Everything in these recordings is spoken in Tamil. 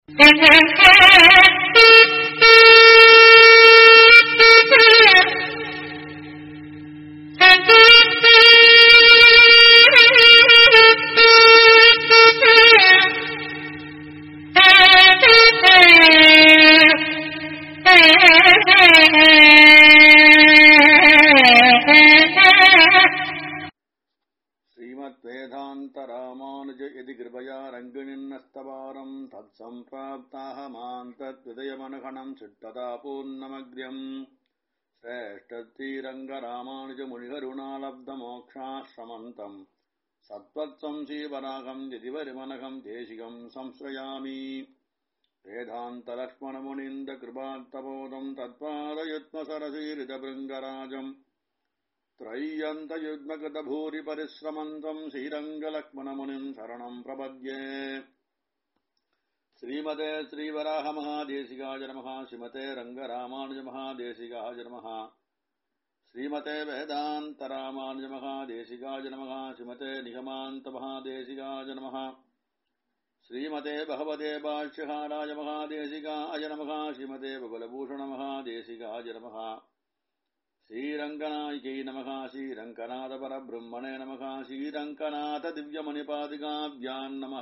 श्रीमद्वेदान्तरामानुज यदि कृपया रङ्गिणिन्नस्तवारम् तत्सम्प्राप्ताहमान्तद्विदयमनघनम् चिट्टदा पूर्णमग्र्यम् श्रेष्ठतीरङ्गरामानुजमुनिगरुणालब्धमोक्षाश्रमन्तम् सत्त्वत्सं श्रीवराहम् यदि वरिमनघम् देशिकम् संश्रयामि वेदान्तलक्ष्मणमुनीन्द्रकृपात्तबोधम् तत्पादयुत्मसरसीरितभृङ्गराजम् त्रय्यन्तयुग्मकृतभूरिपरिश्रमन्तम् श्रीरङ्गलक्ष्मणमुनिम् शरणम् प्रपद्ये श्रीमते श्रीवराहमहादेशिकाय नमः श्रीमते रङ्गरामानुजमहादेशिकाय नमः श्रीमते वेदान्तरामानुजमहादेशिकाय नमः श्रीमते निगमान्तमहादेशिकाय नमः श्रीमते भगवते भाष्यहाराय महादेशिकाय नमः श्रीमते बबलभूषणमहादेशिकाय नमः श्रीरङ्गनायिकै नमः श्रीरङ्गनाथपरब्रह्मणे नमः श्रीरङ्गनाथदिव्यमणिपादिकाभ्याम् नमः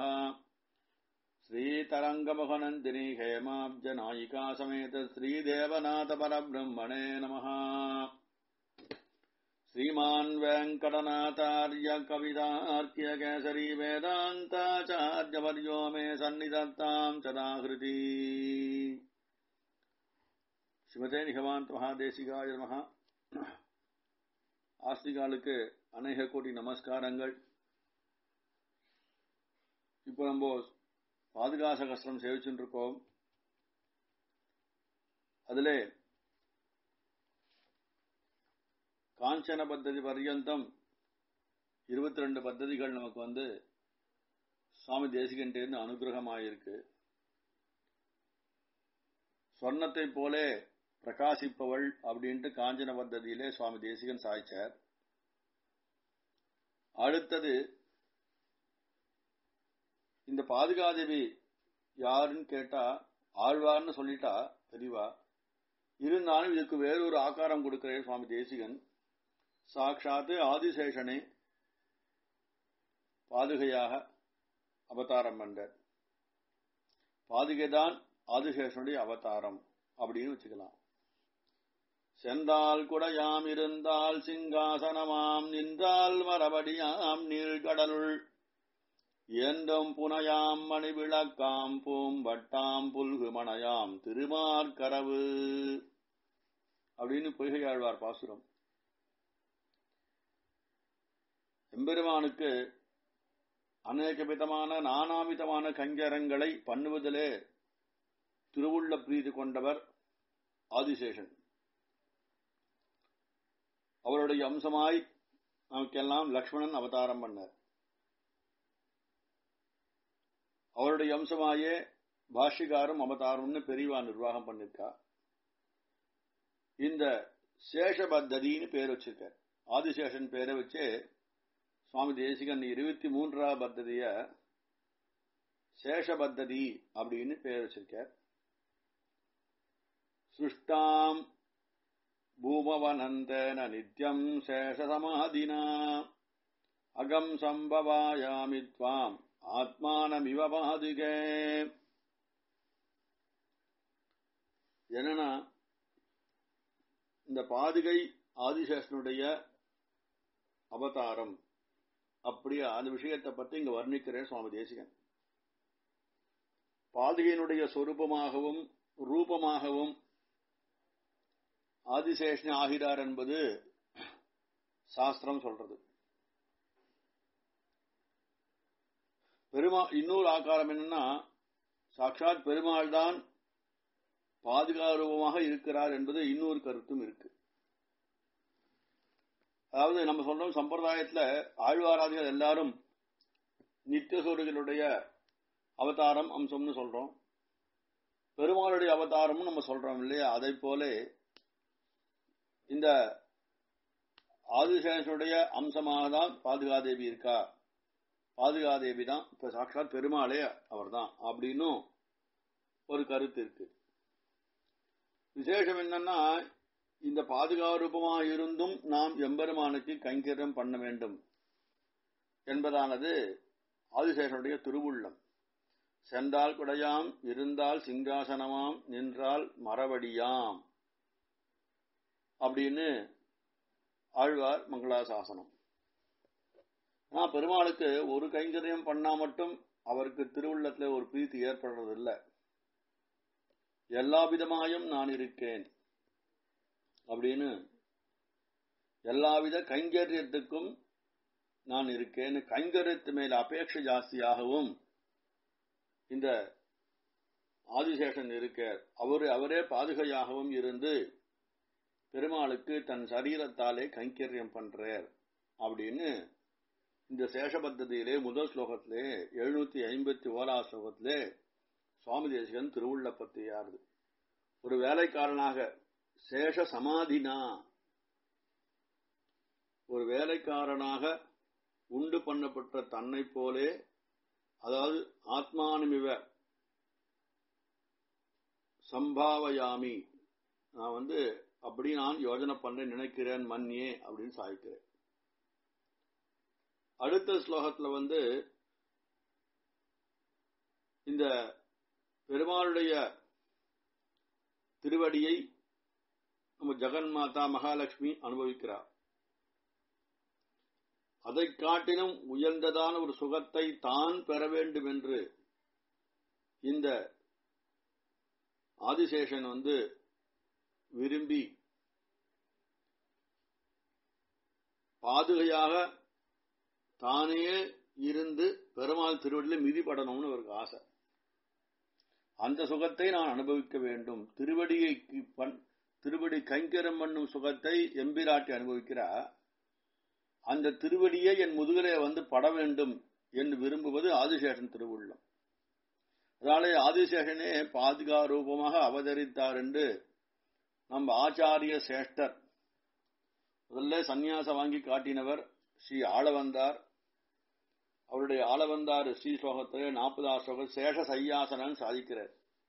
श्रीतरङ्गमहनन्दिनी हेमाब्जनायिका समेत श्रीदेवनाथपरब्रह्मणे नमः श्रीमान् वेङ्कटनाथार्य कवितार्क्यकेसरी वेदान्ताचार्यवर्यो मे सन्निधत्ताम् सदाहृति ஸ்ரீமதே நிகமாந்த் மகாதேசிகாய நமக ஆஸ்திகாலுக்கு அநேக கோடி நமஸ்காரங்கள் இப்போ நம்ம பாதுகாச கஷ்டம் சேவிச்சுட்டு இருக்கோம் அதுல காஞ்சன பத்ததி பர்யந்தம் இருபத்தி ரெண்டு பத்ததிகள் நமக்கு வந்து சுவாமி தேசிகன்டேருந்து அனுகிரகமாயிருக்கு சொர்ணத்தை போலே பிரகாசிப்பவள் அப்படின்ட்டு காஞ்சன பத்ததியிலே சுவாமி தேசிகன் சாய்ச்சார் அடுத்தது இந்த பாதுகாதேவி யாருன்னு கேட்டா ஆழ்வார்னு சொல்லிட்டா தெளிவா இருந்தாலும் இதுக்கு வேறொரு ஆகாரம் கொடுக்கிறேன் சுவாமி தேசிகன் சாட்சாத்து ஆதிசேஷனே பாதுகையாக அவதாரம் பண்றார் பாதுகைதான் ஆதிசேஷனுடைய அவதாரம் அப்படின்னு வச்சுக்கலாம் சென்றால் குடையாம் இருந்தால் சிங்காசனமாம் நின்றால் மரபடியாம் நீழ்கடலுள் என்றும் புனையாம் மணி விளக்காம் பூம்பட்டாம் புல்கு மணையாம் திருமார்கரவு அப்படின்னு பொய்கையாழ்வார் பாசுரம் எம்பெருமானுக்கு அநேக விதமான நானாவிதமான கங்கரங்களை பண்ணுவதிலே திருவுள்ள பிரீதி கொண்டவர் ஆதிசேஷன் அவருடைய அம்சமாய் நமக்கெல்லாம் லக்ஷ்மணன் அவதாரம் பண்ணார் அவருடைய அம்சமாயே பாஷிகாரும் அவதாரம்னு பெரியவா நிர்வாகம் பண்ணிருக்கா இந்த சேஷபத்ததின்னு பேர் வச்சிருக்க ஆதிசேஷன் பேரை வச்சு சுவாமி தேசிகன் இருபத்தி மூன்றாவது பத்ததிய சேஷபத்ததி அப்படின்னு பேர் வச்சிருக்கார் सृष्टाम् भूमवनन्तेन नित्यम् शेषसमाधिना अगम् सम्भवायामि त्वाम् ஆத்மானமிவ பாதுகே என்னன்னா இந்த பாதுகை ஆதிசேஷனுடைய அவதாரம் அப்படியே அந்த விஷயத்தை பத்தி இங்க வர்ணிக்கிறேன் சுவாமி தேசிகன் பாதுகையினுடைய சொரூபமாகவும் ரூபமாகவும் ஆதிசேஷன் ஆகிறார் என்பது சாஸ்திரம் சொல்றது பெருமா இன்னொரு ஆகாரம் என்னன்னா சாட்சாத் பெருமாள் தான் பாதுகாரூபமாக இருக்கிறார் என்பது இன்னொரு கருத்தும் இருக்கு அதாவது நம்ம சொல்றோம் சம்பிரதாயத்துல ஆழ்வாராதிகள் எல்லாரும் நித்தியசூரிகளுடைய அவதாரம் அம்சம்னு சொல்றோம் பெருமாளுடைய அவதாரமும் நம்ம சொல்றோம் இல்லையா அதை போல இந்த ஆதிசேஷனுடைய அம்சமாக தான் பாதுகாதேவி இருக்கா பாதுகாதேவி தான் இப்ப சாட்சாத் பெருமாளே அவர் தான் அப்படின்னும் ஒரு கருத்து இருக்கு விசேஷம் என்னன்னா இந்த பாதுகாரூபமாக இருந்தும் நாம் எம்பெருமானுக்கு கைங்கரியம் பண்ண வேண்டும் என்பதானது ஆதிசேஷனுடைய திருவுள்ளம் சென்றால் குடையாம் இருந்தால் சிங்காசனமாம் நின்றால் மரவடியாம் அப்படின்னு ஆழ்வார் மங்களாசாசனம் ஆனா பெருமாளுக்கு ஒரு கைங்கரியம் பண்ணா மட்டும் அவருக்கு திருவுள்ளத்துல ஒரு பிரீத்தி ஏற்படுறதில்லை எல்லா விதமாயும் நான் இருக்கேன் அப்படின்னு எல்லாவித கைங்கரியத்துக்கும் நான் இருக்கேன் கைங்கரியத்து மேல அபேட்சை ஜாஸ்தியாகவும் இந்த ஆதிசேஷன் இருக்க அவரு அவரே பாதுகையாகவும் இருந்து பெருமாளுக்கு தன் சரீரத்தாலே கைங்கரியம் பண்றார் அப்படின்னு இந்த சேஷபத்ததியிலே முதல் ஸ்லோகத்திலே எழுநூத்தி ஐம்பத்தி ஓரா ஸ்லோகத்திலே சுவாமி தேசிகன் திருவுள்ள பத்தியாருது ஒரு வேலைக்காரனாக சேஷ சமாதினா ஒரு வேலைக்காரனாக உண்டு பண்ணப்பட்ட தன்னை போலே அதாவது ஆத்மானுமிவ சம்பாவயாமி நான் வந்து அப்படி நான் யோஜனை பண்ண நினைக்கிறேன் மன்னியே அப்படின்னு சாய்க்கிறேன் அடுத்த ஸ்லோகத்துல வந்து இந்த பெருமாளுடைய திருவடியை நம்ம ஜெகன் மாதா மகாலட்சுமி அனுபவிக்கிறார் அதை காட்டிலும் உயர்ந்ததான ஒரு சுகத்தை தான் பெற வேண்டும் என்று இந்த ஆதிசேஷன் வந்து விரும்பி பாதுகையாக தானே இருந்து பெருமாள் திருவடியில் மிதிப்படணும்னு அவருக்கு ஆசை அந்த சுகத்தை நான் அனுபவிக்க வேண்டும் திருவடியை திருவடி கைங்கரம் பண்ணும் சுகத்தை எம்பிராட்டி அனுபவிக்கிறா அந்த திருவடியை என் முதுகலே வந்து பட வேண்டும் என்று விரும்புவது ஆதிசேஷன் திருவுள்ளம் அதனாலே ஆதிசேஷனே பாதுகா ரூபமாக அவதரித்தார் என்று நம் ஆச்சாரிய சேஷ்டர் முதல்ல சந்நியாசம் வாங்கி காட்டினவர் ஸ்ரீ ஆளவந்தார் அவருடைய ஆளவந்தார் ஸ்ரீ ஸ்லோகத்திலே நாற்பதாம் ஸ்லோகம் சேஷ சையாசனன் சாதிக்கிறார்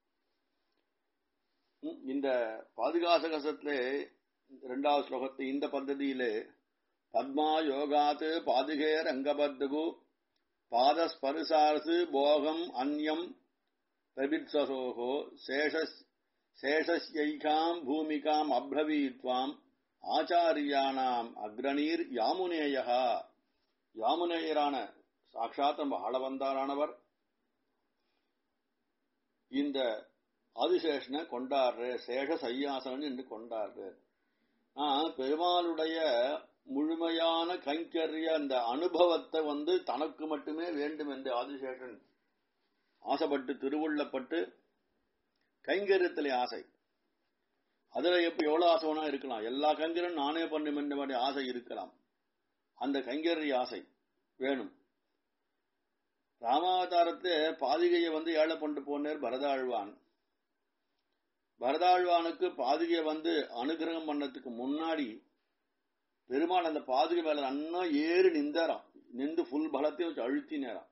இந்த பாதுகாசகசத்திலே இரண்டாவது ஸ்லோகத்தை இந்த பద్ధதியிலே பத்மா யோகாத் பாதுகே ரங்கபத்துகு பாதஸ்பருசார்சு போகம் அந்யம் பிரபித்சசோகோ சேஷஸ் சேஷஸ்யைகாம் பூமிகாம் அப்ரவீத்வாம் ஆச்சாரியானாம் அக்ரணீர் யாமுனேயா யாமுனேயரான சாட்சாத் நம்ம ஆளவந்தாரானவர் இந்த ஆதிசேஷனை கொண்டாடுற சேஷ சையாசனன் என்று கொண்டாடுற பெருமாளுடைய முழுமையான கைங்கரிய அந்த அனுபவத்தை வந்து தனக்கு மட்டுமே வேண்டும் என்று ஆதிசேஷன் ஆசைப்பட்டு திருவுள்ளப்பட்டு கைங்கரியத்திலே ஆசை அதுல எப்ப எவ்வளவு ஆசை வேணா இருக்கலாம் எல்லா கைங்கரியம் நானே பண்ணும் என்ற மாதிரி ஆசை இருக்கலாம் அந்த கைங்கரிய ஆசை வேணும் ராமாவதாரத்தை பாதிகையை வந்து ஏழை கொண்டு போனார் பரதாழ்வான் பரதாழ்வானுக்கு பாதுகையை வந்து அனுகிரகம் பண்ணதுக்கு முன்னாடி பெருமாள் அந்த பாதுகை மேல நன்னா ஏறி நின்றாராம் நின்று புல் பலத்தையும் வச்சு அழுத்தினேராம்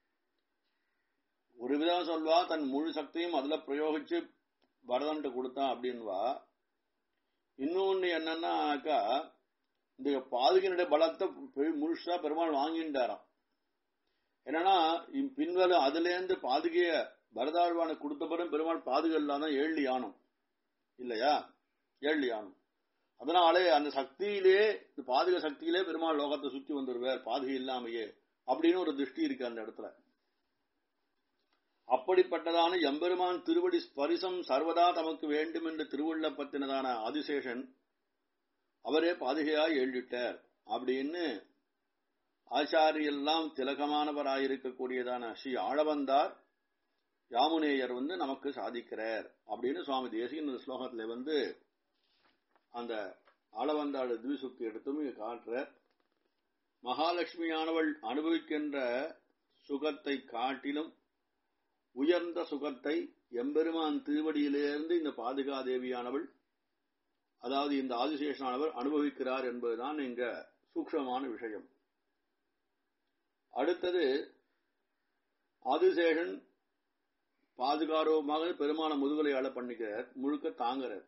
ஒரு விதம் சொல்வா தன் முழு சக்தியும் அதுல பிரயோகிச்சு பரதன்ட்டு கொடுத்தான் அப்படின்வா இன்னொன்னு என்னன்னாக்கா இந்த பாதுகையினுடைய பலத்தை முழுசா பெருமாள் வாங்கிட்டாராம் என்னன்னா பின்வல அதுல இருந்து பாதுகைய பரதாழ்வான கொடுத்த பிறகு பெருமாள் பாதுகை இல்லாம ஏழு யானம் இல்லையா ஏழு யானம் அதனாலே அந்த சக்தியிலே இந்த பாதுகை சக்தியிலே பெருமாள் லோகத்தை சுத்தி வந்துருவார் பாதுகை இல்லாமையே அப்படின்னு ஒரு திருஷ்டி இருக்கு அந்த இடத்துல அப்படிப்பட்டதான எம்பெருமான் திருவடி ஸ்பரிசம் சர்வதா தமக்கு வேண்டும் என்று திருவுள்ளப்பத்தினதான ஆதிசேஷன் அவரே பாதுகையாய் எழுதிட்டார் அப்படின்னு ஆச்சாரியெல்லாம் திலகமானவராயிருக்கக்கூடியதான ஸ்ரீ ஆழவந்தார் யாமுனேயர் வந்து நமக்கு சாதிக்கிறார் அப்படின்னு சுவாமி தேசிகன் இந்த ஸ்லோகத்துல வந்து அந்த ஆளவந்தாடு திவிசுக்கு எடுத்தும் இங்க காட்டுற மகாலட்சுமியானவள் அனுபவிக்கின்ற சுகத்தை காட்டிலும் உயர்ந்த சுகத்தை எம்பெருமான் திருவடியிலிருந்து இந்த பாதுகா தேவியானவள் அதாவது இந்த ஆதிசேஷனானவர் அனுபவிக்கிறார் என்பதுதான் இங்க சூக்ஷமான விஷயம் அடுத்தது ஆதிசேஷன் பாதுகாரமாக பெருமான முதுகலையால பண்ணிக்கிறார் முழுக்க தாங்குறார்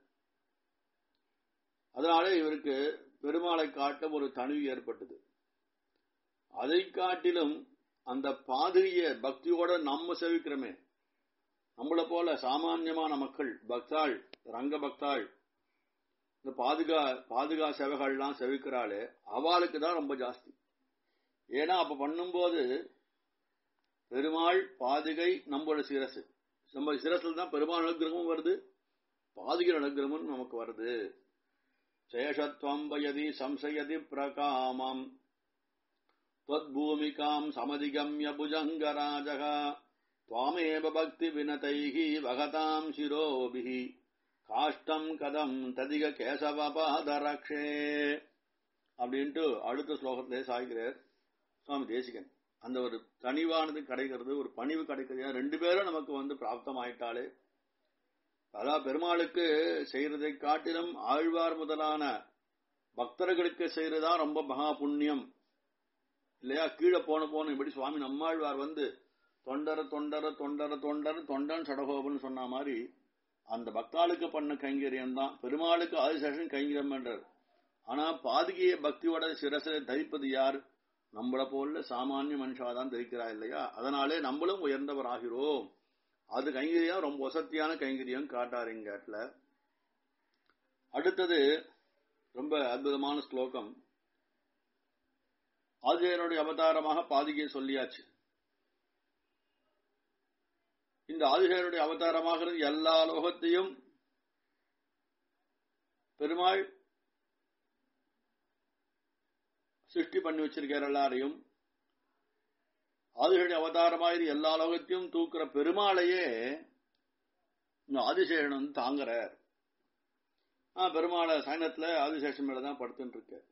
அதனால இவருக்கு பெருமாளை காட்ட ஒரு தனிவு ஏற்பட்டது அதை காட்டிலும் அந்த பாதிரிய பக்தியோட நம்ம செவிக்கிறோமே நம்மளை போல சாமான்யமான மக்கள் பக்தாள் ரங்க பக்தாள் இந்த பாதுகா பாதுகா சேவைகள்லாம் செவிக்கிறாளே அவளுக்கு தான் ரொம்ப ஜாஸ்தி ஏன்னா அப்ப பண்ணும்போது பெருமாள் பாதுகை நம்மளோட சிரசு நம்ம சிரசில் தான் பெருமாள் அனுகிரகமும் வருது பாதுகை அனுகிரகமும் நமக்கு வருது சேஷத்வம் வயதி சம்சயதி பிரகாமம் त्वद्भूमिकाम् समधिगम्य भुजङ्गराजः त्वामेव भक्तिविनतैः वहताम् शिरोभिः காஷ்டம் கதம் ததிக கேசவபாதரக்ஷே அப்படின்ட்டு அடுத்த ஸ்லோகத்திலே சாய்கிறார் சுவாமி தேசிகன் அந்த ஒரு தனிவானது கிடைக்கிறது ஒரு பணிவு கிடைக்கிறது ரெண்டு பேரும் நமக்கு வந்து பிராப்தம் ஆயிட்டாலே அதான் பெருமாளுக்கு செய்யறதை காட்டிலும் ஆழ்வார் முதலான பக்தர்களுக்கு செய்யறதா ரொம்ப மகா புண்ணியம் இல்லையா கீழே போன போன இப்படி சுவாமி நம்மாழ்வார் வந்து தொண்டர தொண்டர தொண்டர தொண்டர் தொண்டன் சடகோபன் சொன்ன மாதிரி அந்த பக்தாளுக்கு பண்ண கைங்கரியம் தான் பெருமாளுக்கு ஆதிசேஷன் கைங்கரியம் பண்றார் ஆனா பாதுகைய பக்தியோட சிரசை தரிப்பது யார் நம்மளை போல சாமானிய மனுஷாதான் தரிக்கிறா இல்லையா அதனாலே நம்மளும் உயர்ந்தவர் ஆகிறோம் அது கைங்கரியம் ரொம்ப வசத்தியான கைங்கரியம் காட்டாருங்க இடத்துல அடுத்தது ரொம்ப அற்புதமான ஸ்லோகம் ஆதிசேயனுடைய அவதாரமாக பாதிகை சொல்லியாச்சு இந்த ஆதிசேயனுடைய அவதாரமாக எல்லா லோகத்தையும் பெருமாள் சிருஷ்டி பண்ணி வச்சிருக்கார் எல்லாரையும் ஆதிசேயனுடைய அவதாரமாக எல்லா லோகத்தையும் தூக்குற பெருமாளையே இந்த ஆதிசேஷன் வந்து தாங்குறார் பெருமாளை சைனத்துல ஆதிசேஷன் மேலதான் படுத்துட்டு இருக்கார்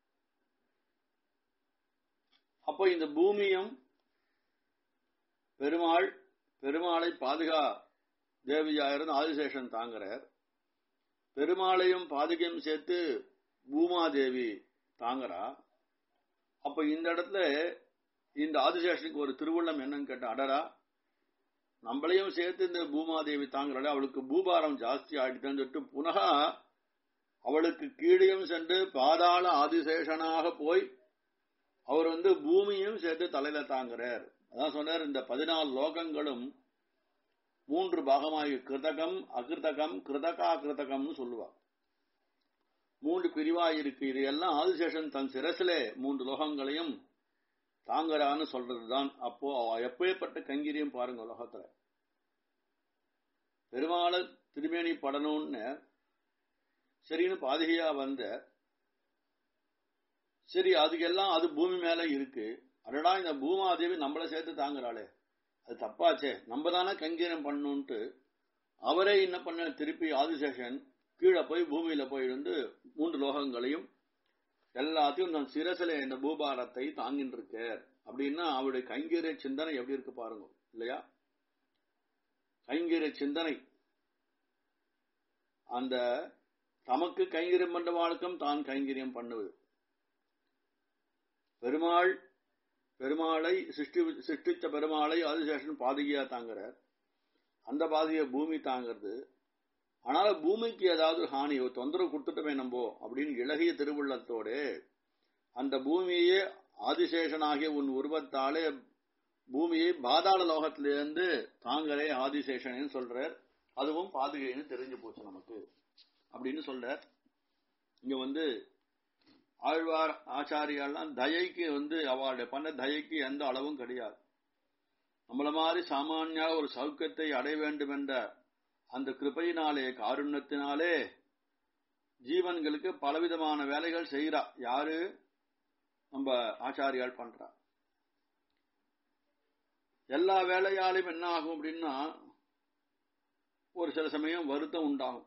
அப்போ இந்த பூமியும் பெருமாள் பெருமாளை பாதுகா தேவியாயிருந்து ஆதிசேஷன் தாங்குறார் பெருமாளையும் பாதுகையும் சேர்த்து பூமாதேவி தாங்குறா அப்ப இந்த இடத்துல இந்த ஆதிசேஷனுக்கு ஒரு திருவுள்ளம் என்னன்னு கேட்ட அடரா நம்மளையும் சேர்த்து இந்த பூமாதேவி தாங்குறாள் அவளுக்கு பூபாரம் ஜாஸ்தி ஆயிடுதுன்னு சொல்லிட்டு புனகா அவளுக்கு கீழையும் சென்று பாதாள ஆதிசேஷனாக போய் அவர் வந்து பூமியும் சேர்த்து தலையில தாங்குறார் அதான் சொன்னார் இந்த பதினாலு லோகங்களும் மூன்று பாகமாகி கிருதகம் அகிருதகம் கிருதகா கிருதகம்னு சொல்லுவார் மூன்று பிரிவாயிருக்கு இது எல்லாம் ஆதிசேஷன் தன் சிரசிலே மூன்று லோகங்களையும் தாங்கறான்னு சொல்றதுதான் அப்போ எப்பேற்பட்ட கங்கிரியும் பாருங்க உலகத்துல பெருமாள திருமேனி படணும்னு சரின்னு பாதிகையா வந்த சரி அதுக்கெல்லாம் அது பூமி மேல இருக்கு அடடா இந்த பூமாதேவி நம்மளை சேர்த்து தாங்குறாளே அது தப்பாச்சே நம்ம தானே கங்கீரம் பண்ணுன்ட்டு அவரே என்ன பண்ண திருப்பி ஆதிசேஷன் கீழே போய் பூமியில போய் இருந்து மூன்று லோகங்களையும் எல்லாத்தையும் நான் சிரசில இந்த பூபாரத்தை தாங்கிட்டு இருக்கார் அப்படின்னா அவருடைய கைங்கரிய சிந்தனை எப்படி இருக்கு பாருங்க இல்லையா கைங்கரிய சிந்தனை அந்த தமக்கு கைங்கரியம் பண்ற வாழ்க்கம் தான் கைங்கரியம் பண்ணுவது பெருமாள் பெருமாளை சிருஷ்டி சிருஷ்டித்த பெருமாளை ஆதிசேஷன் பாதகியா தாங்குறார் அந்த பாதிய பூமி தாங்கிறது ஆனால் பூமிக்கு ஏதாவது ஹானி தொந்தரவு கொடுத்துட்டோமே நம்போ அப்படின்னு இலகிய திருவுள்ளத்தோட அந்த பூமியே ஆதிசேஷனாகிய உன் உருவத்தாலே பூமியை பாதாள லோகத்திலிருந்து தாங்கரே ஆதிசேஷன் சொல்றார் அதுவும் பாதுகைன்னு தெரிஞ்சு போச்சு நமக்கு அப்படின்னு சொல்றார் இங்க வந்து ஆழ்வார் ஆச்சாரியாலாம் தயைக்கு வந்து அவளுடைய பண்ண தயைக்கு எந்த அளவும் கிடையாது நம்மள மாதிரி சாமானியா ஒரு சௌக்கியத்தை அடைய வேண்டும் என்ற அந்த கிருபையினாலே காருண்யத்தினாலே ஜீவன்களுக்கு பலவிதமான வேலைகள் செய்யறா யாரு நம்ம ஆச்சாரியால் பண்றா எல்லா வேலையாலையும் என்ன ஆகும் அப்படின்னா ஒரு சில சமயம் வருத்தம் உண்டாகும்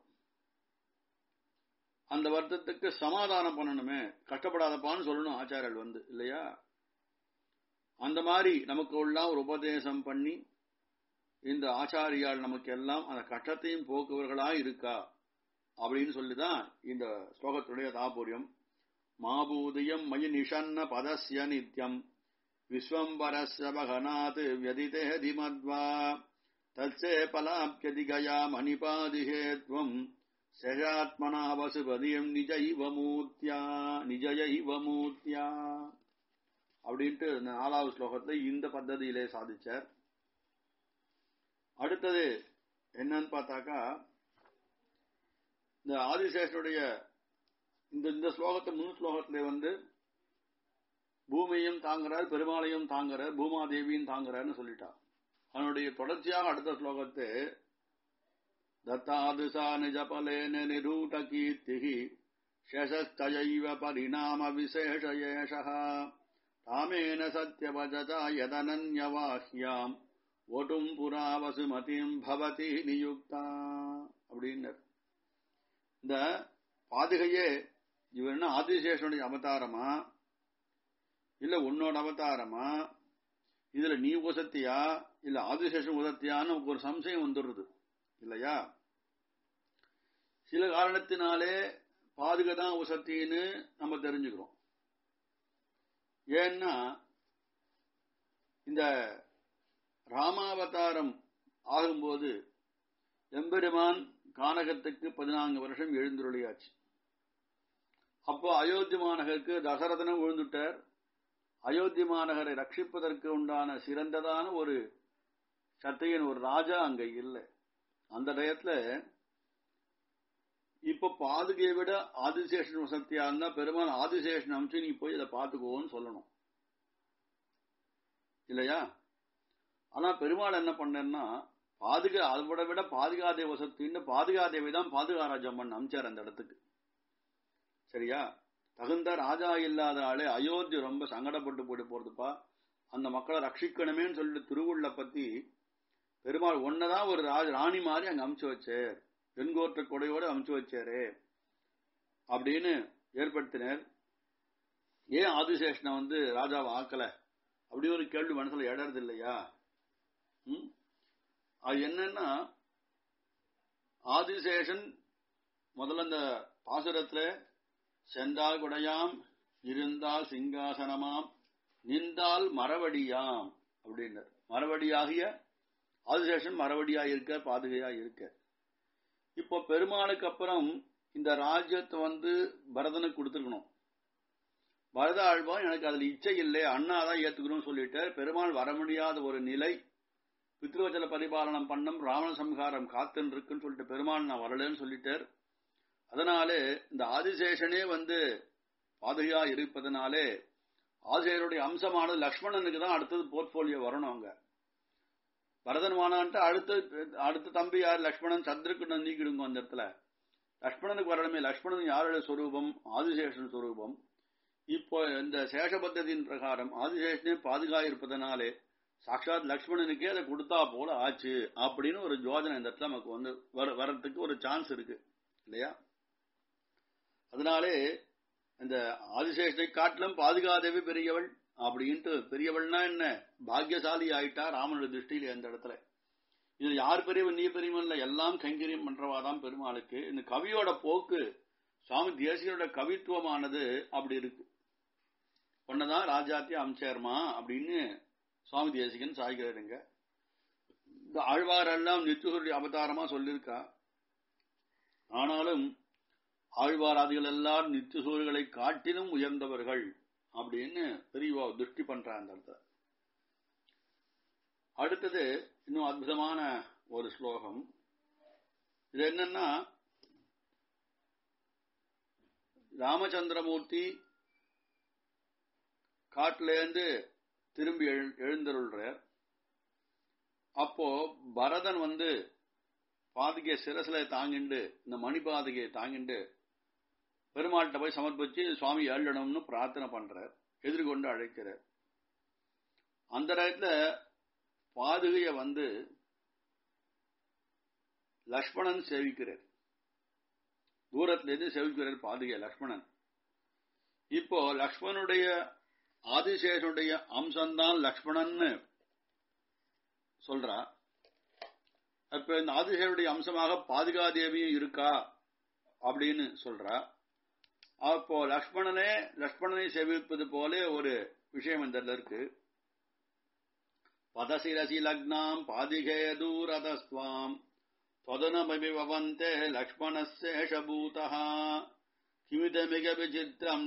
அந்த வருத்தத்துக்கு சமாதானம் பண்ணணுமே கஷ்டப்படாதப்பான்னு சொல்லணும் ஆச்சாரியர்கள் வந்து இல்லையா அந்த மாதிரி நமக்கு உள்ள ஒரு உபதேசம் பண்ணி இந்த ஆச்சாரியால் நமக்கு எல்லாம் அந்த கஷ்டத்தையும் போக்குவர்களா இருக்கா அப்படின்னு சொல்லிதான் இந்த ஸ்லோகத்துடைய தாபூரியம் மாபூதியம் மயி நிஷன்ன பதஸ்ய நித்யம் விஸ்வம்பரஸ்ய பகனாத் வியதிதேதி மத்வா தச்சே பலாப்யதி கயா மணிபாதிஹே துவம் சஜாத்மனா வசுபதியம் நிஜைவ மூர்த்தியா நிஜைவ மூர்த்தியா அப்படின்ட்டு இந்த நாலாவது ஸ்லோகத்துல இந்த பద్ధதியிலே சாதிச்சார் அடுத்தது என்னன்னு பார்த்தாக்கா இந்த ஆதிசேஷனுடைய இந்த இந்த ஸ்லோகத்தை முன் ஸ்லோகத்திலே வந்து பூமியையும் தாங்குறார் பெருமாளையும் தாங்குறார் பூமாதேவியும் தாங்குறார்னு சொல்லிட்டா அதனுடைய தொடர்ச்சியாக அடுத்த ஸ்லோகத்தை தத்தாதுசா நிஜபலேன நிரூட கீர்த்திகி ஷசஸ்தயைவ பரிணாம விசேஷயேஷா தாமேன சத்யவஜதா யதனன்யவாஹ்யாம் ஒடும் புரா வசுமதிம் பவதி நியுக்தா அப்படின்னர் இந்த பாதுகையே இவர் என்ன ஆதிசேஷனுடைய அவதாரமா இல்ல உன்னோட அவதாரமா இதுல நீ உசத்தியா இல்ல ஆதிசேஷன் உசத்தியான்னு ஒரு சம்சயம் வந்துடுறது இல்லையா சில காரணத்தினாலே பாதுகை தான் உசத்தின்னு நம்ம தெரிஞ்சுக்கிறோம் ஏன்னா இந்த ராமாவதாரம் ஆகும்போது எம்பெருமான் கானகத்துக்கு பதினான்கு வருஷம் எழுந்துருளியாச்சு அப்போ அயோத்தி மாநகருக்கு தசரதனும் விழுந்துட்டார் அயோத்தி மாநகரை ரட்சிப்பதற்கு உண்டான சிறந்ததான ஒரு சத்தையன் ஒரு ராஜா அங்க இல்லை அந்த டயத்துல இப்ப பாதுகையை விட ஆதிசேஷன் வசத்தியா இருந்தா பெருமாள் ஆதிசேஷன் அமிச்சு நீ போய் இதை பார்த்துக்கோன்னு சொல்லணும் இல்லையா ஆனா பெருமாள் என்ன பண்ணேன்னா பாதுகா அதை விட பாதுகாதேவ வசத்தின்னு பாதுகாதேவி தான் பாதுகாராஜம் பண்ண அமிச்சார் அந்த இடத்துக்கு சரியா தகுந்த ராஜா இல்லாத ஆளே அயோத்தி ரொம்ப சங்கடப்பட்டு போட்டு போறதுப்பா அந்த மக்களை ரட்சிக்கணுமேன்னு சொல்லிட்டு திருவுள்ள பத்தி பெருமாள் ஒன்னதான் ஒரு ராஜ ராணி மாதிரி அங்க அமுச்சு வச்சார் வெண்கோற்ற கொடையோட அமுச்சு வச்சாரு அப்படின்னு ஏற்படுத்தினர் ஏன் ஆதிசேஷனை வந்து ராஜாவை ஆக்கல அப்படி ஒரு கேள்வி மனசுல எடறது இல்லையா அது என்னன்னா ஆதிசேஷன் முதல்ல இந்த பாசுரத்துல செந்தால் குடையாம் இருந்தால் சிங்காசனமாம் நின்றால் மரவடியாம் அப்படின்னார் மரவடியாகிய ஆதிசேஷன் மரவடியா இருக்க பாதுகையா இருக்க இப்போ பெருமாளுக்கு அப்புறம் இந்த ராஜ்யத்தை வந்து பரதனுக்கு கொடுத்துருக்கணும் பரத ஆழ்வான் எனக்கு அதுல இச்சை இல்லை அண்ணா தான் ஏத்துக்கணும்னு சொல்லிட்டு பெருமாள் வர முடியாத ஒரு நிலை பித்ருவச்சல பரிபாலனம் பண்ணும் ராவண சம்ஹாரம் காத்துன்னு இருக்குன்னு சொல்லிட்டு பெருமாள் நான் வரலன்னு சொல்லிட்டார் அதனாலே இந்த ஆதிசேஷனே வந்து பாதுகையா இருப்பதனாலே ஆசிரியருடைய அம்சமானது லக்ஷ்மணனுக்கு தான் அடுத்தது போர்ட்போலியோ வரணும் அவங்க பரதன் வானான்ட்டு அடுத்த அடுத்த தம்பி யார் லக்ஷ்மணன் சந்திரகுண்டன் நீக்கிடுங்க அந்த இடத்துல லக்ஷ்மணனுக்கு வரணுமே லக்ஷ்மணன் யாருடைய சொரூபம் ஆதிசேஷன் சொரூபம் இப்போ இந்த சேஷ பத்ததியின் பிரகாரம் ஆதிசேஷனே பாதுகா இருப்பதனாலே சாட்சாத் லக்ஷ்மணனுக்கே அதை கொடுத்தா போல ஆச்சு அப்படின்னு ஒரு ஜோதனை இந்த இடத்துல நமக்கு வந்து வர வரத்துக்கு ஒரு சான்ஸ் இருக்கு இல்லையா அதனாலே இந்த ஆதிசேஷனை காட்டிலும் பாதுகாதேவி பெரியவள் அப்படின்ட்டு பெரியவள்னா என்ன பாக்கியசாலி ஆயிட்டா ராமனுடைய திருஷ்டியில அந்த இடத்துல இது யார் பெரியவன் நீ பெரியவன் இல்ல எல்லாம் கைங்கரியம் பண்றவாதான் பெருமாளுக்கு இந்த கவியோட போக்கு சுவாமி தேசியோட கவித்துவமானது அப்படி இருக்கு ஒன்னதான் ராஜாத்திய அம்சேர்மா அப்படின்னு சுவாமி தேசிகன் சாய்கிறாருங்க இந்த ஆழ்வாரெல்லாம் நித்தியசூரிய அவதாரமா சொல்லியிருக்கா ஆனாலும் ஆழ்வாராதிகள் எல்லாம் நித்தியசூரிகளை காட்டிலும் உயர்ந்தவர்கள் அப்படின்னு பெரியவா திருஷ்டி பண்றா அந்த இடத்துல அடுத்தது இன்னும் அற்புதமான ஒரு ஸ்லோகம் இது என்னன்னா ராமச்சந்திரமூர்த்தி காட்டிலேருந்து திரும்பி எழுந்தருள்றார் அப்போ பரதன் வந்து பாதுகையை சிரசில தாங்கிண்டு இந்த மணி பாதுகையை தாங்கிண்டு பெருமாள்கிட்ட போய் சமர்ப்பிச்சு சுவாமி ஏழணும்னு பிரார்த்தனை பண்றார் எதிர்கொண்டு அழைக்கிறார் அந்த நேரத்துல பாதுகைய வந்து லக்ஷ்மணன் சேவிக்கிறார் தூரத்துல இருந்து சேவிக்கிறார் பாதுகை லக்ஷ்மணன் இப்போ லக்ஷ்மணுடைய ஆதிசேஷனுடைய அம்சம்தான் லக்ஷ்மணன்னு சொல்றா அப்ப இந்த ஆதிசேஷனுடைய அம்சமாக பாதுகாதேவியும் இருக்கா அப்படின்னு சொல்றா அப்போ லக்ஷ்மணனே லக்ஷ்மணனை சேவிப்பது போல ஒரு விஷயம் இந்த இருக்கு பதசிரசி லக்னாம் பாதிகே தூரதஸ்வாம் त्वदनमपि भवन्ते लक्ष्मणस्येषभूतः किमिदमिग विचित्रम्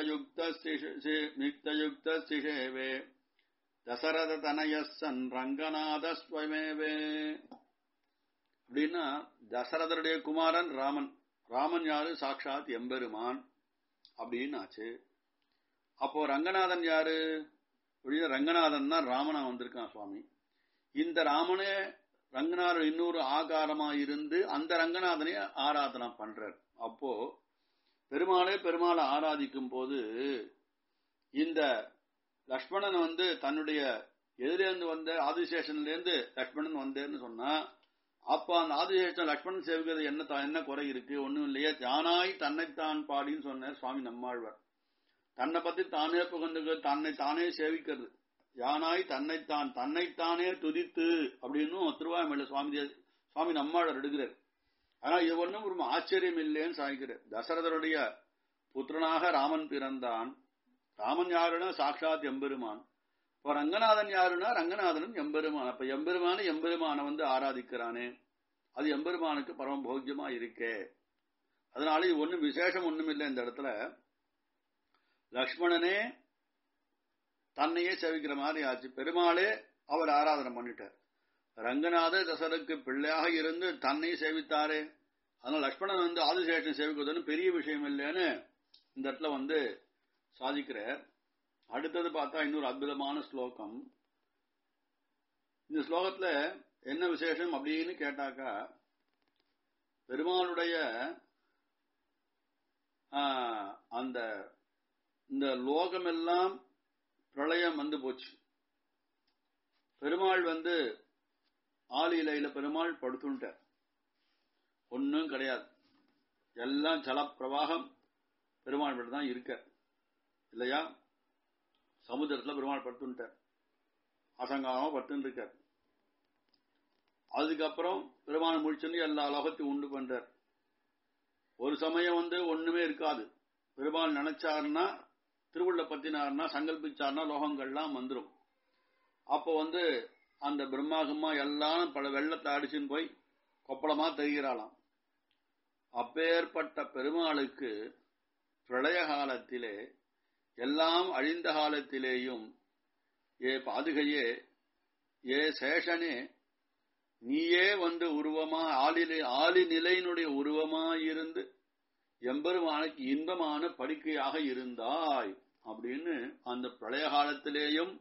नित्ययुक्तस्तिषेवे தசரதனயஸ் சன் ரங்கநாதஸ்வமேவே அப்படின்னா தசரதருடைய குமாரன் ராமன் ராமன் யாரு சாட்சாத் எம்பெருமான் அப்படின்னு ஆச்சு அப்போ ரங்கநாதன் யாரு அப்படின்னா ரங்கநாதன் தான் ராமனா வந்திருக்கான் சுவாமி இந்த ராமனே ரங்கநாதன் இன்னொரு ஆகாரமா இருந்து அந்த ரங்கநாதனை ஆராதனை பண்றார் அப்போ பெருமாளே பெருமாளை ஆராதிக்கும் போது இந்த லக்ஷ்மணன் வந்து தன்னுடைய எதிலேருந்து வந்த ஆதிசேஷன்லேருந்து லக்ஷ்மணன் வந்தேன்னு சொன்னா அப்ப அந்த ஆதிசேஷன் லக்ஷ்மணன் சேவிக்கிறது என்ன என்ன குறை இருக்கு ஒண்ணும் இல்லையே தானாய் தன்னைத்தான் பாடின்னு சொன்னார் சுவாமி நம்மாழ்வார் தன்னை பத்தி தானே புகழ்ந்து தன்னை தானே சேவிக்கிறது யானாய் தன்னைத்தான் தன்னைத்தானே துதித்து அப்படின்னு திருவாய்மொழியில சுவாமி சுவாமி நம்மாழ்வார் எடுக்கிறார் ஆனா இது ஒன்றும் ஒரு ஆச்சரியம் இல்லைன்னு சாய்க்கிறார் தசரதருடைய புத்திரனாக ராமன் பிறந்தான் ராமன் யாருன்னா சாட்சாத் எம்பெருமான் இப்போ ரங்கநாதன் யாருன்னா ரங்கநாதனும் எம்பெருமான் அப்ப எம்பெருமான எம்பெருமான வந்து ஆராதிக்கிறானே அது எம்பெருமானுக்கு பரம போக்கியமா இருக்கே அதனால இது ஒன்றும் விசேஷம் ஒண்ணும் இல்லை இந்த இடத்துல லக்ஷ்மணனே தன்னையே செவிக்கிற மாதிரி ஆச்சு பெருமாளே அவர் ஆராதனை பண்ணிட்டார் ரங்கநாத தசருக்கு பிள்ளையாக இருந்து தன்னை சேவித்தாரே அதனால லக்ஷ்மணன் வந்து ஆதிசேஷன் சேவிக்குவதுன்னு பெரிய விஷயம் இல்லைன்னு இந்த இடத்துல வந்து சாதிக்கிறார் அடுத்தது பார்த்தா இன்னொரு அற்புதமான ஸ்லோகம் இந்த ஸ்லோகத்துல என்ன விசேஷம் அப்படின்னு கேட்டாக்கா பெருமாளுடைய அந்த இந்த லோகமெல்லாம் பிரளயம் வந்து போச்சு பெருமாள் வந்து ஆலிலையில பெருமாள் படுத்துட்டார் ஒன்னும் கிடையாது எல்லாம் ஜல பிரவாகம் பெருமாள் மட்டும் தான் இருக்க இல்லையா சமுத்திரத்துல பெருமாள் படுத்துட்டார் அசங்காம படுத்துட்டு இருக்கார் அதுக்கப்புறம் பெருமாள் முடிச்சுட்டு எல்லா லோகத்தையும் உண்டு பண்றார் ஒரு சமயம் வந்து ஒண்ணுமே இருக்காது பெருமாள் நினைச்சாருன்னா திருவுள்ள பத்தினார்னா சங்கல்பிச்சார்னா லோகங்கள்லாம் வந்துடும் அப்போ வந்து அந்த பிரம்மாகமா எல்லாம் பல வெள்ளத்தை அடிச்சுன்னு போய் கொப்பளமா தெரிகிறாளாம் அப்பேற்பட்ட பெருமாளுக்கு பிரளய காலத்திலே எல்லாம் அழிந்த காலத்திலேயும் ஏ பாதுகையே ஏ சேஷனே நீயே வந்து உருவமா ஆளிலே ஆளி நிலையினுடைய உருவமாயிருந்து எம்பெருமானுக்கு இன்பமான படுக்கையாக இருந்தாய் அப்படின்னு அந்த பிரளய காலத்திலேயும்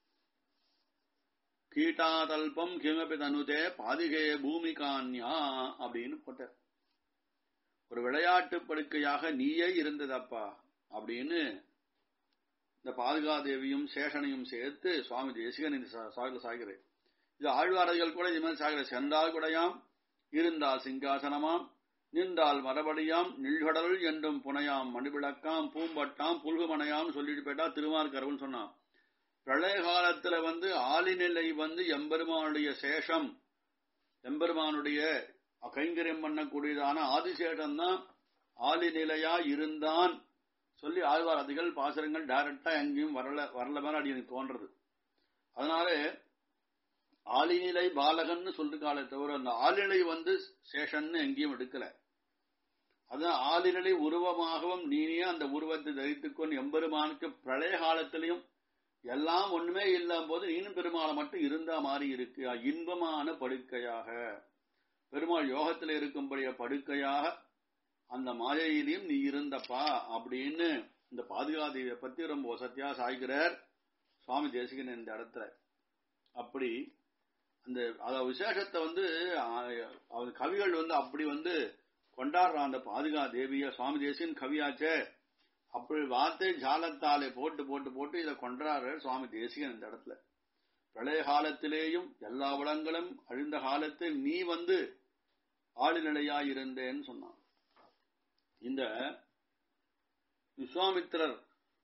கீட்டாதல்பம் கிமபி தனுதே பாதிகே பூமிகான்யா அப்படின்னு போட்டார் ஒரு விளையாட்டு படுக்கையாக நீயே இருந்ததப்பா அப்படின்னு இந்த பாதுகாதேவியும் சேஷனையும் சேர்த்து சுவாமி தேசிகன் இந்த சாகில சாகிறேன் இது ஆழ்வாரர்கள் கூட இது மாதிரி சாகிற சென்றால் கூடையாம் இருந்தால் சிங்காசனமாம் நின்றால் மரபடியாம் நிழ்கடல் என்றும் புனையாம் மணிவிளக்காம் பூம்பட்டாம் புல்குமனையாம் சொல்லிட்டு போயிட்டா திருமார்கரவன் சொன்னான் பிரளய காலத்துல வந்து ஆளிநிலை வந்து எம்பெருமானுடைய சேஷம் எம்பெருமானுடைய கைங்கரியம் பண்ணக்கூடியதான ஆதிசேஷன் தான் ஆளிநிலையா இருந்தான் சொல்லி ஆழ்வார் அதிகள் பாசுரங்கள் டைரக்டா எங்கேயும் வரல வரல மாதிரி அடி எனக்கு தோன்றது அதனால ஆளிநிலை பாலகன்னு சொல்லிருக்காளே தவிர அந்த ஆளிநிலை வந்து சேஷன்னு எங்கேயும் எடுக்கல அதான் ஆளிநிலை உருவமாகவும் நீனே அந்த உருவத்தை தரித்துக்கொண்டு எம்பெருமானுக்கு பிரளய காலத்திலையும் எல்லாம் ஒண்ணுமே இல்லாம போது நீனும் பெருமாளை மட்டும் இருந்தா மாதிரி இருக்கு இன்பமான படுக்கையாக பெருமாள் யோகத்தில் இருக்கும்படிய படுக்கையாக அந்த மாயையிலையும் நீ இருந்தப்பா அப்படின்னு இந்த பாதுகாதேவியை பத்தி ரொம்ப வசத்தியா சாய்கிறார் சுவாமி தேசிகன் இந்த இடத்துல அப்படி அந்த அத விசேஷத்தை வந்து கவிகள் வந்து அப்படி வந்து கொண்டாடுறான் அந்த பாதுகா தேவிய சுவாமி தேசியன் கவியாச்சே அப்படி வார்த்தை ஜாலத்தாலே போட்டு போட்டு போட்டு இதை கொண்டாடுற சுவாமி தேசிகன் இந்த இடத்துல பிரளய காலத்திலேயும் எல்லா வளங்களும் அழிந்த காலத்தில் நீ வந்து ஆளுநிலையாய் இருந்தேன்னு சொன்னான் இந்த விஸ்வாமித்திரர்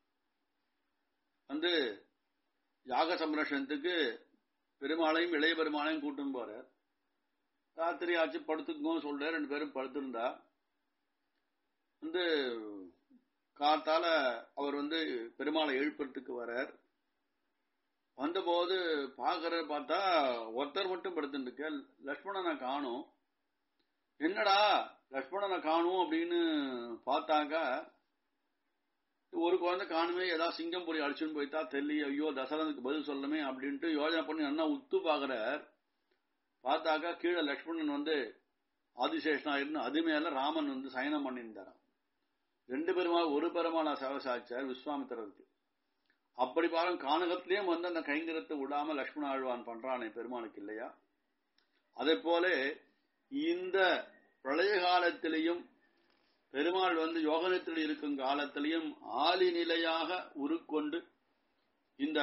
வந்து யாக சம்ரஷணத்துக்கு பெருமாளையும் இளைய பெருமாளையும் கூட்டும் போற ராத்திரி ஆச்சு படுத்துக்கோன்னு சொல்ற ரெண்டு பேரும் படுத்திருந்தா வந்து காத்தால அவர் வந்து பெருமாளை எழுப்புறதுக்கு வரார் வந்தபோது பாக்குற பார்த்தா ஒருத்தர் மட்டும் படுத்துட்டு லக்ஷ்மணனை காணும் என்னடா லக்ஷ்மணனை காணும் அப்படின்னு பார்த்தாக்கா ஒரு குழந்தை காணுமே ஏதாவது சிங்கம் பொறி அடிச்சுன்னு போயிட்டா தெரியல ஐயோ தசரனுக்கு பதில் சொல்லணுமே அப்படின்ட்டு யோஜனை பண்ணி நல்லா உத்து பாக்குறார் பார்த்தாக்கா கீழே லக்ஷ்மணன் வந்து ஆதிசேஷனாயிருந்து அது மேல ராமன் வந்து சயனம் பண்ணியிருந்தாராம் ரெண்டு பெருமாள் ஒரு பெருமாள் சவசாச்சார் விஸ்வாமித்திரருக்கு அப்படி பாருங்க கானகத்திலேயும் வந்து அந்த கைங்கரத்தை விடாம லக்ஷ்மண ஆழ்வான் பண்றானே பெருமானுக்கு இல்லையா அதே போல இந்த பிரளய காலத்திலையும் பெருமாள் வந்து யோகனத்தில் இருக்கும் காலத்திலையும் ஆலி நிலையாக உருக்கொண்டு இந்த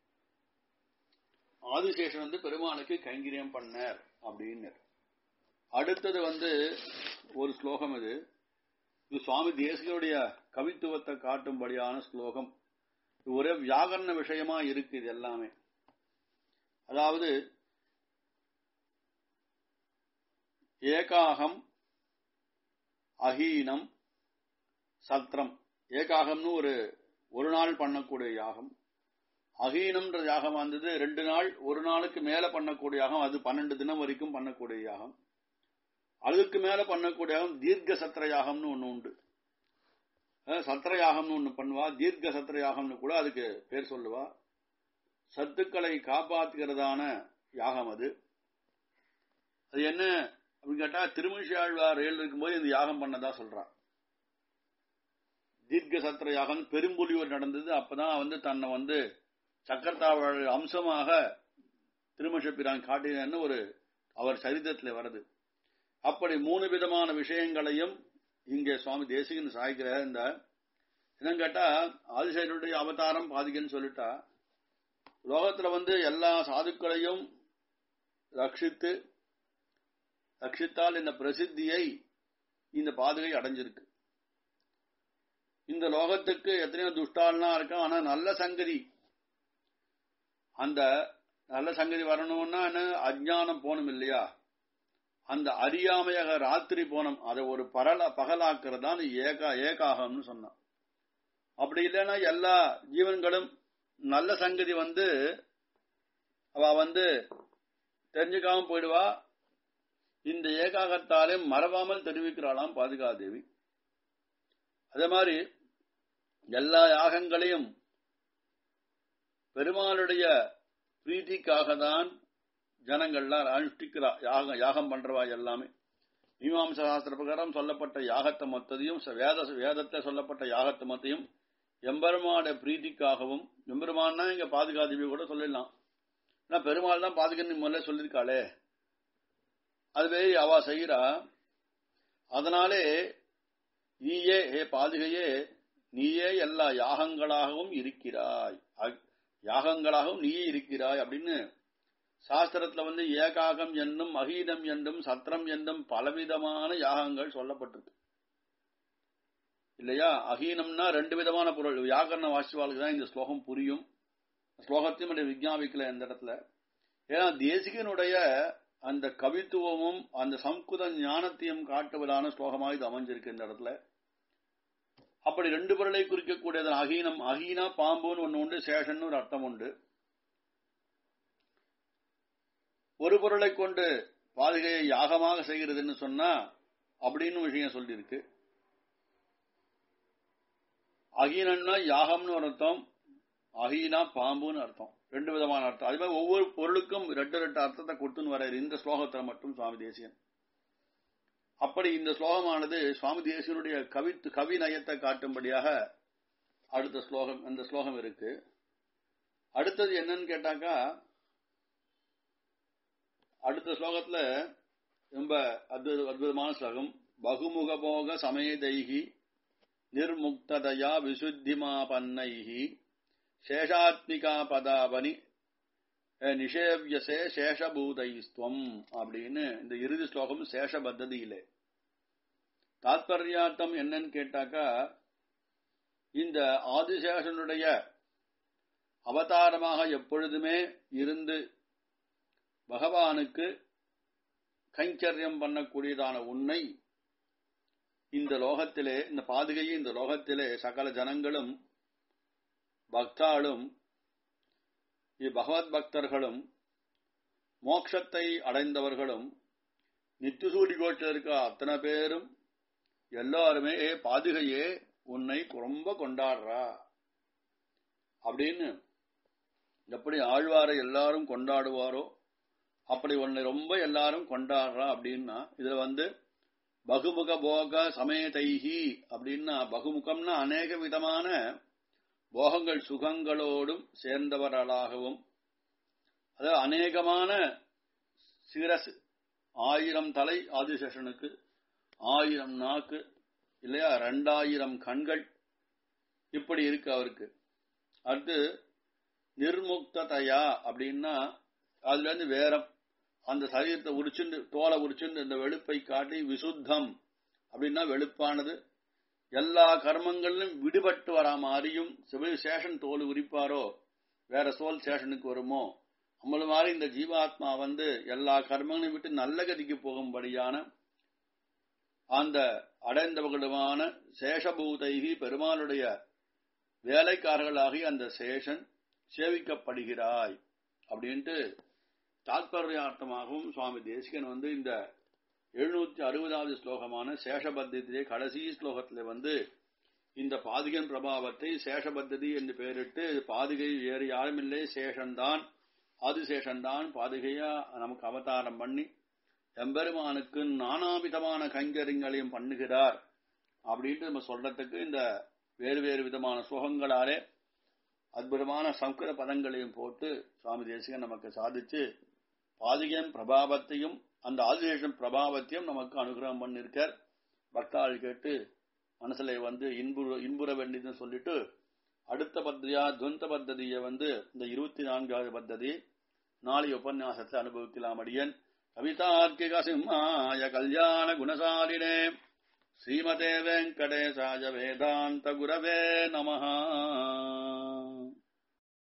ஆதிசேஷன் வந்து பெருமாளுக்கு கைங்கரியம் பண்ணார் அப்படின்னு அடுத்தது வந்து ஒரு ஸ்லோகம் இது இது சுவாமி தேசிகனுடைய கவித்துவத்தை காட்டும்படியான ஸ்லோகம் இது ஒரே வியாகரண விஷயமா இருக்கு இது எல்லாமே அதாவது ஏகாகம் அஹீனம் சத்திரம் ஏகாகம்னு ஒரு ஒரு நாள் பண்ணக்கூடிய யாகம் அகீனம்ன்ற யாகம் வந்தது ரெண்டு நாள் ஒரு நாளுக்கு மேல பண்ணக்கூடிய யாகம் அது பன்னெண்டு தினம் வரைக்கும் பண்ணக்கூடிய யாகம் அதுக்கு மேல பண்ணக்கூடிய யாகம் தீர்க்க சத்திர யாகம்னு ஒண்ணு உண்டு சத்திர யாகம்னு ஒண்ணு பண்ணுவா தீர்க்க சத்திர யாகம்னு கூட அதுக்கு பேர் சொல்லுவா சத்துக்களை காப்பாத்துகிறதான யாகம் அது அது என்ன அப்படின்னு கேட்டா திருமணிஷி ஆழ்வார் ரயில் இருக்கும்போது இந்த யாகம் பண்ணதா சொல்றான் தீர்க்க சத்திர யாகம் பெரும்புலியூர் நடந்தது அப்பதான் வந்து தன்னை வந்து சக்கரத்தாவள் அம்சமாக திருமஷப்பிரான் காட்டினு ஒரு அவர் சரித்திரத்தில் வருது அப்படி மூணு விதமான விஷயங்களையும் இங்கே சுவாமி தேசிகன் சாய்க்கிற இந்த என்னன்னு கேட்டா ஆதிசேனுடைய அவதாரம் பாதிக்கன்னு சொல்லிட்டா லோகத்துல வந்து எல்லா சாதுக்களையும் ரட்சித்து ரட்சித்தால் இந்த பிரசித்தியை இந்த பாதுகை அடைஞ்சிருக்கு இந்த லோகத்துக்கு எத்தனையோ துஷ்டாலாம் இருக்கும் ஆனா நல்ல சங்கதி அந்த நல்ல சங்கதி வரணும்னா என்ன அஜானம் போகணும் இல்லையா அந்த அறியாமையாக ராத்திரி போனம் அதை ஒரு பரல பகலாக்குறது தான் ஏகா ஏகாகம்னு சொன்னான் அப்படி இல்லைன்னா எல்லா ஜீவன்களும் நல்ல சங்கதி வந்து அவ வந்து தெரிஞ்சுக்காம போயிடுவா இந்த ஏகாகத்தாலே மறவாமல் தெரிவிக்கிறாளாம் பாதுகாதேவி அதே மாதிரி எல்லா யாகங்களையும் பெருமாளுடைய பிரீத்திக்காக தான் ஜனங்கள்லாம் அனுஷ்டிக்கிறா யாகம் யாகம் பண்றவா எல்லாமே மீமாம்ச சாஸ்திர பிரகாரம் சொல்லப்பட்ட யாகத்தை மொத்தத்தையும் வேத வேதத்தை சொல்லப்பட்ட யாகத்தை மொத்தையும் எம்பெருமாட பிரீத்திக்காகவும் எம்பெருமான்னா இங்க பாதுகாதேவி கூட சொல்லிடலாம் ஏன்னா பெருமாள் தான் பாதுகான்னு முதல்ல சொல்லியிருக்காளே அதுவே அவ செய்கிறா அதனாலே நீயே ஹே பாதுகையே நீயே எல்லா யாகங்களாகவும் இருக்கிறாய் யாகங்களாகவும் நீயே இருக்கிறாய் அப்படின்னு சாஸ்திரத்துல வந்து ஏகாகம் என்னும் அகீனம் என்றும் சத்திரம் என்றும் பலவிதமான யாகங்கள் சொல்லப்பட்டிருக்கு இல்லையா அகீனம்னா ரெண்டு விதமான பொருள் வியாக்கரண வாசிவாளுக்கு தான் இந்த ஸ்லோகம் புரியும் ஸ்லோகத்தையும் விஜாபிக்கல இந்த இடத்துல ஏன்னா தேசிகனுடைய அந்த கவித்துவமும் அந்த சம்ஸ்கிருத ஞானத்தையும் காட்டுவதான ஸ்லோகமாக இது அமைஞ்சிருக்கு இந்த இடத்துல அப்படி ரெண்டு பொருளை குறிக்கக்கூடியது அகீனம் அகீனா பாம்புன்னு ஒண்ணு உண்டு சேஷன் ஒரு அர்த்தம் உண்டு ஒரு பொருளை கொண்டு பாதுகையை யாகமாக செய்கிறதுன்னு சொன்னா அப்படின்னு விஷயம் சொல்லியிருக்கு அகீனன்னா யாகம்னு ஒரு அர்த்தம் அகீனா பாம்புன்னு அர்த்தம் ரெண்டு விதமான அர்த்தம் அது மாதிரி ஒவ்வொரு பொருளுக்கும் ரெண்டு ரெண்டு அர்த்தத்தை கொடுத்துன்னு வர இந்த ஸ்லோகத்தில் மட்டும் சுவாமி தேசியன் அப்படி இந்த ஸ்லோகமானது சுவாமி தேசியனுடைய கவி கவி நயத்தை காட்டும்படியாக அடுத்த ஸ்லோகம் அந்த ஸ்லோகம் இருக்கு அடுத்தது என்னன்னு கேட்டாக்கா அடுத்த ஸ்லோகத்துல ரொம்ப அற்புத அற்புதமான ஸ்லோகம் பகுமுகபோக சமேதைகி நிர்முக்ததயா விசுத்திமா பன்னைகி சேஷாத்மிகா பதாபனி நிஷேவியசே சேஷபூதைஸ்துவம் அப்படின்னு இந்த இறுதி ஸ்லோகம் சேஷ பத்ததியிலே தாத்பர்யார்த்தம் என்னன்னு கேட்டாக்கா இந்த ஆதிசேஷனுடைய அவதாரமாக எப்பொழுதுமே இருந்து பகவானுக்கு கைங்கரியம் பண்ணக்கூடியதான உன்னை இந்த லோகத்திலே இந்த பாதுகையை இந்த லோகத்திலே சகல ஜனங்களும் பக்தாளும் பகவத் பக்தர்களும் மோட்சத்தை அடைந்தவர்களும் நித்திசூடி கோட்டில் இருக்க அத்தனை பேரும் எல்லாருமே ஏ பாதுகையே உன்னை ரொம்ப கொண்டாடுறா அப்படின்னு எப்படி ஆழ்வாரை எல்லாரும் கொண்டாடுவாரோ அப்படி உன்னை ரொம்ப எல்லாரும் கொண்டாடுறா அப்படின்னா இதுல வந்து பகுமுக போக சமேதைஹி அப்படின்னா பகுமுகம்னா அநேக விதமான போகங்கள் சுகங்களோடும் சேர்ந்தவர்களாகவும் அதாவது அநேகமான சிரசு ஆயிரம் தலை ஆதிசேஷனுக்கு ஆயிரம் நாக்கு இல்லையா ரெண்டாயிரம் கண்கள் இப்படி இருக்கு அவருக்கு அடுத்து நிர்முக்ததையா அப்படின்னா அதுல இருந்து வேறம் அந்த சரீரத்தை உரிச்சுண்டு தோலை உரிச்சுண்டு இந்த வெளுப்பை காட்டி விசுத்தம் அப்படின்னா வெளுப்பானது எல்லா கர்மங்களிலும் விடுபட்டு வரா மாதிரியும் சிவசேஷன் தோல் உரிப்பாரோ வேற சோல் சேஷனுக்கு வருமோ நம்மள மாதிரி இந்த ஜீவாத்மா வந்து எல்லா கர்மங்களையும் விட்டு நல்ல கதிக்கு போகும்படியான அந்த அடைந்தவர்களுமான சேஷபூதைகி பெருமாளுடைய வேலைக்காரர்களாகி அந்த சேஷன் சேவிக்கப்படுகிறாய் அப்படின்ட்டு தாத்பர்யார்த்தமாகவும் சுவாமி தேசிகன் வந்து இந்த எழுநூத்தி அறுபதாவது ஸ்லோகமான சேஷபத்திலே கடைசி ஸ்லோகத்துல வந்து இந்த பாதிகன் பிரபாவத்தை சேஷபத்ததி என்று பெயரிட்டு பாதிகை வேறு யாரும் இல்லை சேஷன்தான் ஆதிசேஷன்தான் பாதுகையா நமக்கு அவதாரம் பண்ணி எம்பெருமானுக்கு நானாவிதமான கைங்கரியங்களையும் பண்ணுகிறார் அப்படின்ட்டு நம்ம சொல்றதுக்கு இந்த வேறு வேறு விதமான சுகங்களாலே அற்புதமான சம்ஸ்கிருத பதங்களையும் போட்டு சுவாமி தேசிகன் நமக்கு சாதிச்சு பாதிகன் பிரபாவத்தையும் அந்த ஆதிசேஷன் பிரபாவத்தையும் நமக்கு அனுகிரகம் பண்ணிருக்கார் பக்தாள் கேட்டு மனசுல வந்து இன்புற இன்புற வேண்டியதுன்னு சொல்லிட்டு அடுத்த பத்திரியா துவந்த பத்ததியை வந்து இந்த இருபத்தி நான்காவது பத்ததி நாளைய உபன்யாசத்தை அனுபவிக்கலாம் அடியன் கவிதார்க்கிக சிம்மாய கல்யாண குணசாலினே ஸ்ரீமதே வெங்கடேசாய வேதாந்த குரவே நமஹா